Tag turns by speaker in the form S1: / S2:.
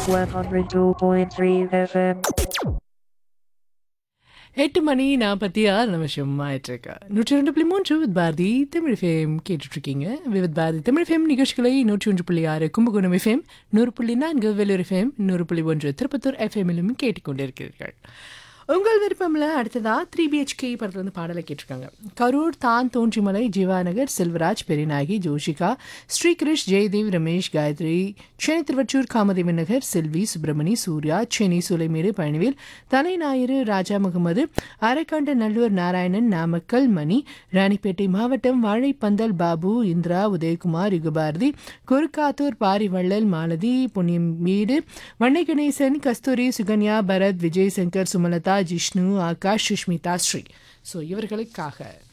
S1: 102.3 FM.
S2: எட்டு மணி நாற்பத்தி ஆறு நிமிஷம் ஆயிட்டிருக்கு நூற்றி ரெண்டு புள்ளி மூன்று வித் பாரதி தமிழ் ஃபேம் கேட்டுட்ருக்கீங்க வித் பாரதி தமிழ் ஃபேம் நிகழ்ச்சிகளை நூற்றி ஒன்று புள்ளி ஆறு கும்பகோணம் எஃப்எம் நூறு புள்ளி நான்கு வெள்ளூர் எஃப்எம் நூறு புள்ளி ஒன்று திருப்பத்தூர் எஃப்எம்மிலும் கேட்டுக்கொண்டிருக்கிறீர்கள் உங்கள் விருப்பம்ல அடுத்ததா த்ரீ பிஹெச்கே படத்துல வந்து பாடலை கேட்டிருக்காங்க கரூர் தான் தோன்றிமலை ஜீவாநகர் செல்வராஜ் பெரியநாயகி ஜோஷிகா ஸ்ரீகிருஷ் ஜெயதேவ் ரமேஷ் காயத்ரி சென்னை திருவற்றூர் காமதேவன் நகர் செல்வி சுப்பிரமணி சூர்யா சென்னை சுலைமேடு பழனிவேல் தலை ஞாயிறு ராஜா முகமது அரைக்காண்ட நல்லூர் நாராயணன் நாமக்கல் மணி ராணிப்பேட்டை மாவட்டம் வாழைப்பந்தல் பாபு இந்திரா உதயகுமார் யுகபாரதி குறுக்காத்தூர் பாரிவள்ளல் மாலதி புண்ணியம் வீடு வண்ணை கணேசன் கஸ்தூரி சுகன்யா பரத் விஜய் சங்கர் சுமலதா ஜிஷ்ணு ஆகாஷ் சுஷ்மிதா ஸ்ரீ ஸோ இவர்களுக்காக